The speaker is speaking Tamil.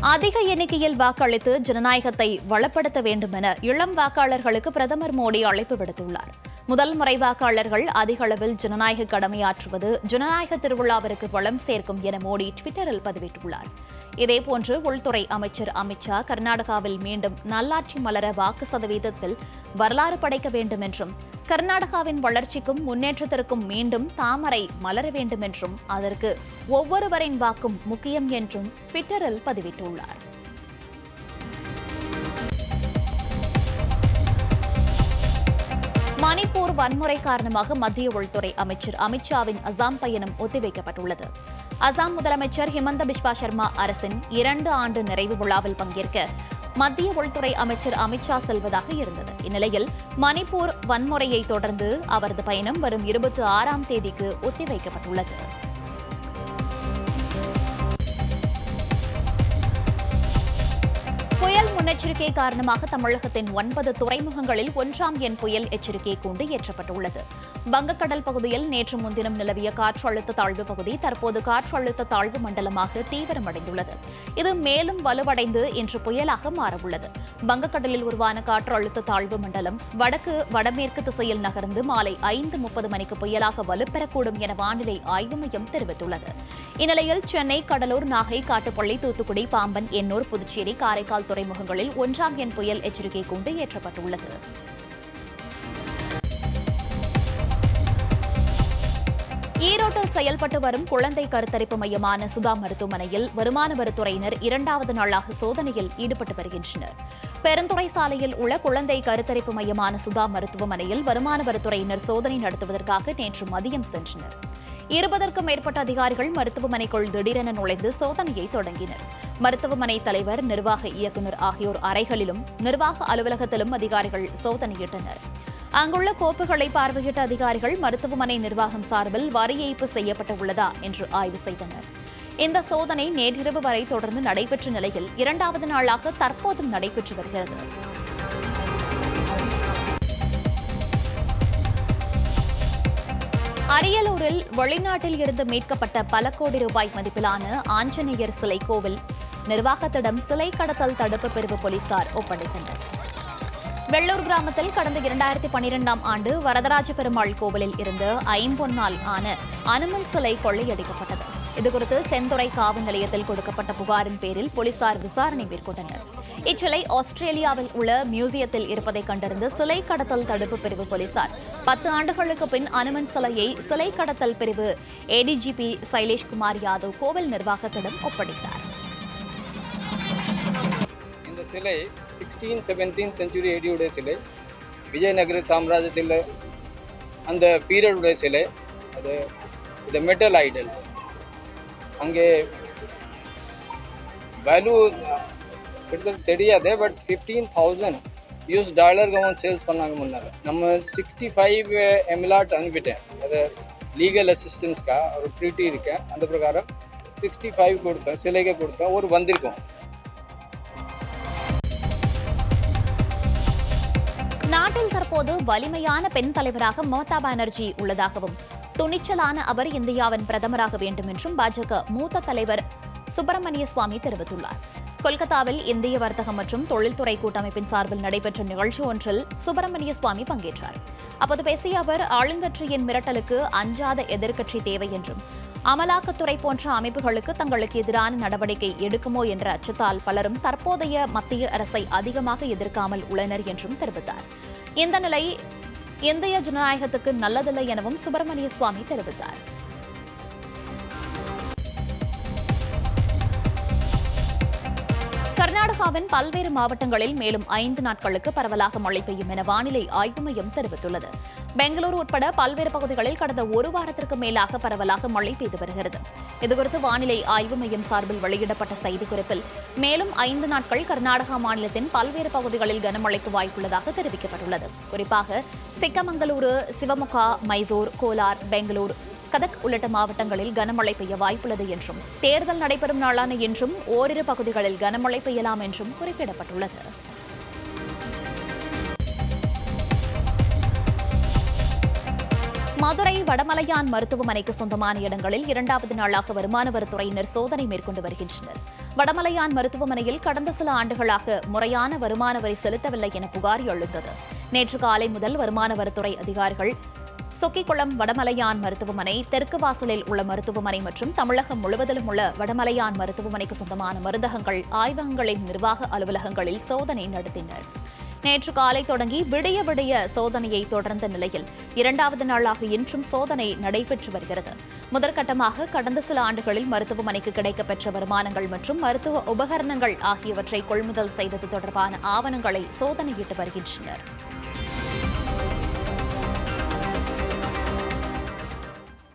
அதிக எண்ணிக்கையில் வாக்களித்து ஜனநாயகத்தை வளப்படுத்த வேண்டும் என இளம் வாக்காளர்களுக்கு பிரதமர் மோடி அழைப்பு விடுத்துள்ளார் முதல் முறை வாக்காளர்கள் அதிக அளவில் ஜனநாயக கடமையாற்றுவது ஜனநாயக திருவிழாவிற்கு வளம் சேர்க்கும் என மோடி டுவிட்டரில் பதிவிட்டுள்ளார் இதேபோன்று உள்துறை அமைச்சர் அமித்ஷா கர்நாடகாவில் மீண்டும் நல்லாட்சி மலர வாக்கு சதவீதத்தில் வரலாறு படைக்க வேண்டும் என்றும் கர்நாடகாவின் வளர்ச்சிக்கும் முன்னேற்றத்திற்கும் மீண்டும் தாமரை மலர வேண்டும் என்றும் அதற்கு ஒவ்வொருவரின் வாக்கும் முக்கியம் என்றும் ட்விட்டரில் பதிவிட்டுள்ளார் மணிப்பூர் வன்முறை காரணமாக மத்திய உள்துறை அமைச்சர் அமித்ஷாவின் அசாம் பயணம் ஒத்திவைக்கப்பட்டுள்ளது அசாம் முதலமைச்சர் ஹிமந்த பிஸ்வா சர்மா அரசின் இரண்டு ஆண்டு நிறைவு விழாவில் பங்கேற்க மத்திய உள்துறை அமைச்சர் அமித்ஷா செல்வதாக இருந்தது இந்நிலையில் மணிப்பூர் வன்முறையை தொடர்ந்து அவரது பயணம் வரும் இருபத்தி ஆறாம் தேதிக்கு ஒத்திவைக்கப்பட்டுள்ளது புயல் முன்னெச்சரிக்கை காரணமாக தமிழகத்தின் ஒன்பது துறைமுகங்களில் ஒன்றாம் எண் புயல் எச்சரிக்கை கூண்டு ஏற்றப்பட்டுள்ளது வங்கக்கடல் பகுதியில் நேற்று முன்தினம் நிலவிய காற்றழுத்த தாழ்வு பகுதி தற்போது காற்றழுத்த தாழ்வு மண்டலமாக தீவிரமடைந்துள்ளது இது மேலும் வலுவடைந்து இன்று புயலாக மாறவுள்ளது வங்கக்கடலில் உருவான காற்றழுத்த தாழ்வு மண்டலம் வடக்கு வடமேற்கு திசையில் நகர்ந்து மாலை ஐந்து முப்பது மணிக்கு புயலாக வலுப்பெறக்கூடும் என வானிலை ஆய்வு மையம் தெரிவித்துள்ளது இந்நிலையில் சென்னை கடலூர் நாகை காட்டுப்பள்ளி தூத்துக்குடி பாம்பன் எண்ணூர் புதுச்சேரி காரைக்கால் துறைமுகங்களில் ஒன்றாம் எண் புயல் எச்சரிக்கை கூண்டு ஏற்றப்பட்டுள்ளது ஈரோட்டில் செயல்பட்டு வரும் குழந்தை கருத்தரிப்பு மையமான சுதா மருத்துவமனையில் வருமான வரித்துறையினர் இரண்டாவது நாளாக சோதனையில் ஈடுபட்டு வருகின்றனர் பெருந்துறை சாலையில் உள்ள குழந்தை கருத்தரிப்பு மையமான சுதா மருத்துவமனையில் வருமான வரித்துறையினர் சோதனை நடத்துவதற்காக நேற்று மதியம் சென்றனர் இருபதற்கும் மேற்பட்ட அதிகாரிகள் மருத்துவமனைக்குள் திடீரென நுழைந்து சோதனையை தொடங்கினர் மருத்துவமனை தலைவர் நிர்வாக இயக்குநர் ஆகியோர் அறைகளிலும் நிர்வாக அலுவலகத்திலும் அதிகாரிகள் சோதனையிட்டனர் அங்குள்ள கோப்புகளை பார்வையிட்ட அதிகாரிகள் மருத்துவமனை நிர்வாகம் சார்பில் வரி ஏய்ப்பு செய்யப்பட்டுள்ளதா என்று ஆய்வு செய்தனர் இந்த சோதனை நேற்றிரவு வரை தொடர்ந்து நடைபெற்ற நிலையில் இரண்டாவது நாளாக தற்போதும் நடைபெற்று வருகிறது அரியலூரில் வெளிநாட்டில் இருந்து மீட்கப்பட்ட பல கோடி ரூபாய் மதிப்பிலான ஆஞ்சநேயர் சிலை கோவில் நிர்வாகத்திடம் சிலை கடத்தல் தடுப்பு பிரிவு போலீசார் ஒப்படைத்தனர் வெள்ளூர் கிராமத்தில் கடந்த இரண்டாயிரத்தி பனிரெண்டாம் ஆண்டு வரதராஜ பெருமாள் கோவிலில் இருந்து ஐம்பொன்னால் ஆன அனுமன் சிலை கொள்ளையடிக்கப்பட்டது இதுகுறித்து செந்துறை காவல் நிலையத்தில் கொடுக்கப்பட்ட புகாரின் பேரில் போலீசார் விசாரணை மேற்கொண்டனர் இச்சிலை ஆஸ்திரேலியாவில் உள்ள மியூசியத்தில் இருப்பதை கண்டறிந்து சிலை கடத்தல் தடுப்பு பிரிவு போலீசார் பத்து ஆண்டுகளுக்கு பின் அனுமன் சிலையை சிலை கடத்தல் பிரிவு ஏடிஜிபி சைலேஷ்குமார் யாதவ் கோவில் நிர்வாகத்திடம் ஒப்படைத்தார் இந்த சிலை சிக்ஸ்டீன் செவன்டீன் செஞ்சுரி ஏடியுடைய சிலை விஜயநகர சாம்ராஜ்யத்தில் அந்த பீரியடுடைய சிலை அது இந்த மெட்டல் ஐடல்ஸ் அங்கே வேல்யூ கிட்டத்தட்ட தெரியாது பட் ஃபிஃப்டீன் தௌசண்ட் யூஎஸ் டாலருக்கு அவன் சேல்ஸ் பண்ணாங்க முன்னாடி நம்ம சிக்ஸ்டி ஃபைவ் எம்லாட் அனுப்பிட்டேன் அது லீகல் அசிஸ்டன்ஸ்க்கா ஒரு ட்ரீட்டி இருக்கேன் அந்த பிரகாரம் சிக்ஸ்டி ஃபைவ் கொடுத்தோம் சிலைக்கு கொடுத்தோம் ஒரு வந்திருக்கோம் நாட்டில் தற்போது வலிமையான பெண் தலைவராக மமதா பானர்ஜி உள்ளதாகவும் துணிச்சலான அவர் இந்தியாவின் பிரதமராக வேண்டும் என்றும் பாஜக மூத்த தலைவர் சுப்பிரமணிய சுவாமி தெரிவித்துள்ளார் கொல்கத்தாவில் இந்திய வர்த்தகம் மற்றும் தொழில்துறை கூட்டமைப்பின் சார்பில் நடைபெற்ற நிகழ்ச்சி ஒன்றில் சுப்பிரமணிய சுவாமி பங்கேற்றார் அப்போது பேசிய அவர் ஆளுங்கட்சியின் மிரட்டலுக்கு அஞ்சாத எதிர்க்கட்சி தேவை என்றும் அமலாக்கத்துறை போன்ற அமைப்புகளுக்கு தங்களுக்கு எதிரான நடவடிக்கை எடுக்குமோ என்ற அச்சத்தால் பலரும் தற்போதைய மத்திய அரசை அதிகமாக எதிர்க்காமல் உள்ளனர் என்றும் தெரிவித்தார் இந்த நிலை இந்திய ஜனநாயகத்துக்கு நல்லதில்லை எனவும் சுப்பிரமணிய சுவாமி தெரிவித்தார் கர்நாடகாவின் பல்வேறு மாவட்டங்களில் மேலும் ஐந்து நாட்களுக்கு பரவலாக மழை பெய்யும் என வானிலை ஆய்வு மையம் தெரிவித்துள்ளது பெங்களூரு உட்பட பல்வேறு பகுதிகளில் கடந்த ஒரு வாரத்திற்கு மேலாக பரவலாக மழை பெய்து வருகிறது இதுகுறித்து வானிலை ஆய்வு மையம் சார்பில் வெளியிடப்பட்ட செய்திக்குறிப்பில் மேலும் ஐந்து நாட்கள் கர்நாடகா மாநிலத்தின் பல்வேறு பகுதிகளில் கனமழைக்கு வாய்ப்புள்ளதாக தெரிவிக்கப்பட்டுள்ளது குறிப்பாக சிக்கமங்களூரு சிவமுகா மைசூர் கோலார் பெங்களூர் கதக் உள்ளிட்ட மாவட்டங்களில் கனமழை பெய்ய வாய்ப்புள்ளது என்றும் தேர்தல் நடைபெறும் நாளான இன்றும் ஓரிரு பகுதிகளில் கனமழை பெய்யலாம் என்றும் குறிப்பிடப்பட்டுள்ளது மதுரை வடமலையான் மருத்துவமனைக்கு சொந்தமான இடங்களில் இரண்டாவது நாளாக வருமான வரித்துறையினர் சோதனை மேற்கொண்டு வருகின்றனர் வடமலையான் மருத்துவமனையில் கடந்த சில ஆண்டுகளாக முறையான வருமான வரி செலுத்தவில்லை என புகார் எழுந்தது நேற்று காலை முதல் வருமான வரித்துறை அதிகாரிகள் சொக்கிக்குளம் வடமலையான் மருத்துவமனை தெற்கு வாசலில் உள்ள மருத்துவமனை மற்றும் தமிழகம் முழுவதிலும் உள்ள வடமலையான் மருத்துவமனைக்கு சொந்தமான மருந்தகங்கள் ஆய்வகங்களின் நிர்வாக அலுவலகங்களில் சோதனை நடத்தினர் நேற்று காலை தொடங்கி விடிய விடிய சோதனையை தொடர்ந்த நிலையில் இரண்டாவது நாளாக இன்றும் சோதனை நடைபெற்று வருகிறது முதற்கட்டமாக கடந்த சில ஆண்டுகளில் மருத்துவமனைக்கு கிடைக்கப்பெற்ற வருமானங்கள் மற்றும் மருத்துவ உபகரணங்கள் ஆகியவற்றை கொள்முதல் செய்தது தொடர்பான ஆவணங்களை சோதனையிட்டு வருகின்றனர்